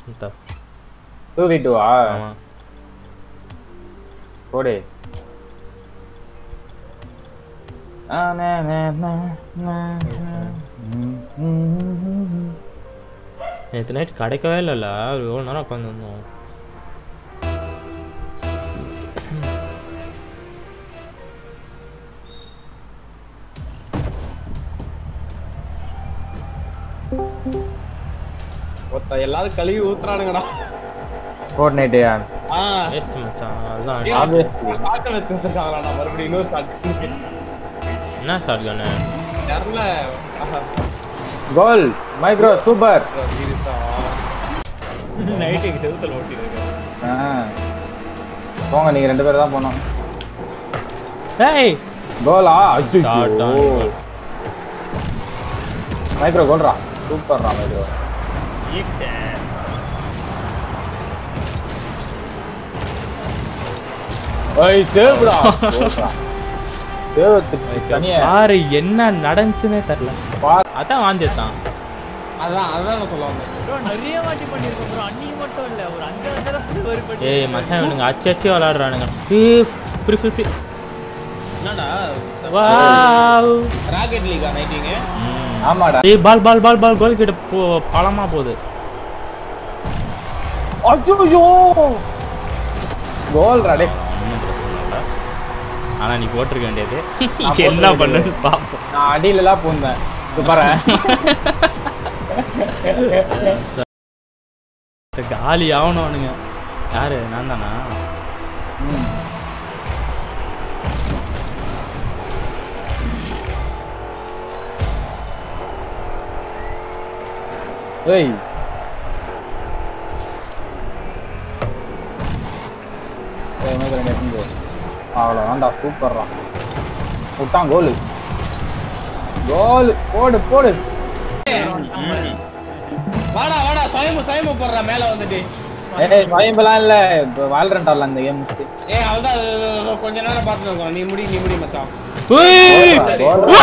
இந்த தூக்கிட்டு வா ஆமா போடு ஆ, நே, நே, நே, நே, நே. ம், ம், ம், ம். நேற்று நைட் கிடைக்கவே இல்லைல்ல எவ்வளோ நேரம் உட்காந்துருந்தோம் ஒருத்த எல்லாரும் கழுவி ஊத்துறானுங்கடா கோஆர்டினேட்டு ஆ வேஸ்ட் மச்சான் அதுதான் ஏய், Obviously. ஸ்டார்ட் வச்சு வச்சிருக்காங்களாடா மறுபடியும் இன்னொரு ஸ்டார்ட் என்ன ஷார்ட் கண்ணு தெரில கோல் மைக்ரோ சூப்பர் சீரியஸா நைட்டுக்கு செவுத்துல ஓட்டிருக்கேன் ஆ. போங்க நீங்க ரெண்டு பேரும் தான் போனோம் ஏய் கோலா Shot on அச்சோ goal. மைக்ரோ கோல்ரா சூப்பர்ரா மைக்ரோ ஈட்டேன் ஐய் சேவ்டா கோல்ரா சேவ் தனியா பாரு என்ன நடந்துச்சுன்னே தெரில பார் அதான் வாந்திட்டான் அதான் அதான் நான் சொல்ல வந்தேன் ப்ரோ நிறைய வாட்டி பண்ணிருக்கோம் ப்ரோ அன்னைக்கு மட்டும் இல்ல ஒரு அஞ்சாறு தடவை ஒரு பண்ணி ஏய் மச்சான் இவனுங்க அச்சு அச்சு விளாடுறானுங்க ஏய் ஃப்ரீ ஃப்ரீ ஃப்ரீ என்னடா வாவ் ராக்கெட் லீகா நைட்டிங்க ஆமாடா ஏய் பால் பால் பால் பால் கோல் கிட்ட போ பழமா போகுது ஐயோ கோல்ரா டே ஒன்றும் பிரச்சனை இல்லை ஆனா நீ போட்டிருக்க வேண்டியது நான் என்ன போட்டிருக்க பண்ணுன்னு பார்ப்போம் நான் அடியில எல்லாம் பூந்தேன் இது பாரு காலி ஆகணும் அவனுங்க யாரு நான் தானா ம். ஏய் ஏய், எனக்கு ரெண்டு எடுத்துன்னு போ. அவ்வளோதான்டா சூப்பர்ரா விட்டான் கோலு கோலு போடு போடு வாடா வாடா சயமு சயமு போடுறா மேல வந்துட்டு ஏய் பயம்பெல்லாம் இல்ல இப்போ வாழ்றேன்டா அந்த கேம் முடிச்சு ஏய் அவள்தான் அது, அது, அது, கொஞ்ச நேரம் பார்த்துட்டு இருக்கோம் நீ முடி நீ முடி மச்சான் உய்! கோல்ரா.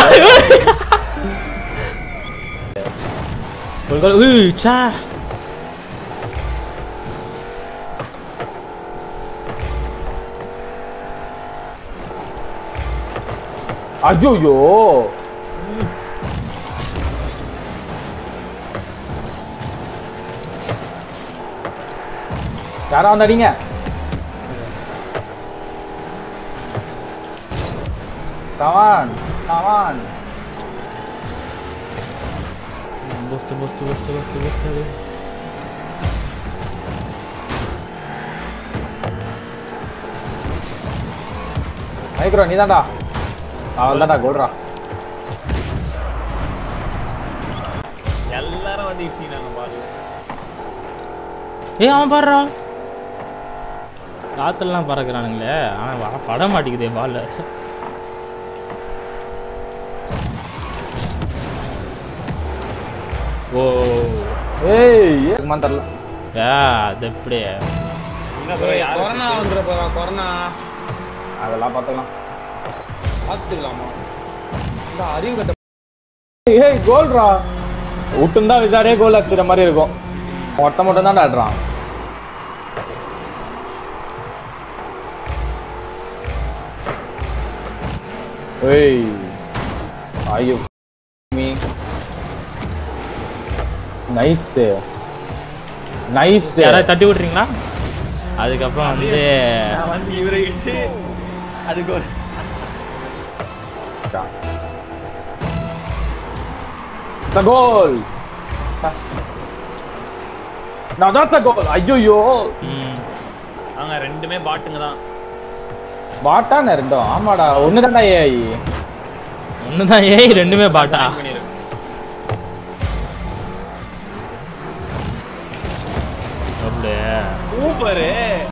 கோல் கோல் உய் சா ஐயோ யாரா வந்து அடிங்க come on come on boost boost boost boost boost micro நீதான்டா அவள் தான்டா கோல்ரா எல்லாரும் வந்து இட்டினாங்க பாரு ஏய் அவன் பாடுறா காத்துலலாம் பறக்குறானுங்களே ஆனா வ- பட மாட்டேங்குதே பால்ல ஓ ஏய் ஏன் தெரியல ஏ அது எப்படி என்ன ப்ரோ யாரு கொரோனா வந்துட போறா கொரோனா அதெல்லாம் பார்த்துக்கலாம் பார்த்துக்கலாமா இந்த அறிவு கட்ட ஏய் கோல்ரா விட்டுந்தா விசாரே கோல் அடிச்சுற மாதிரி இருக்கும் மொட்டை மட்டும் தான் ஆடுறான் ஏய் ஐயோ மீ நைஸ் நைஸ் யாராவது தட்டி விட்றீங்களா அதுக்கப்புறம் வந்து நான் வந்து இவரை இடிச்சு அதுக்கு ஒரு The goal! Now that's a goal! ஐயோ ம், அவங்க ரெண்டுமே பாட்டுங்க தான் பாட்டான ரெண்டும் ஆமாடா ஒன்று தான்டா ஏஐ ஒண்ணுதான் ஏய் ரெண்டுமே பாட்டா பண்ணிரு அப்படியே சூப்பரு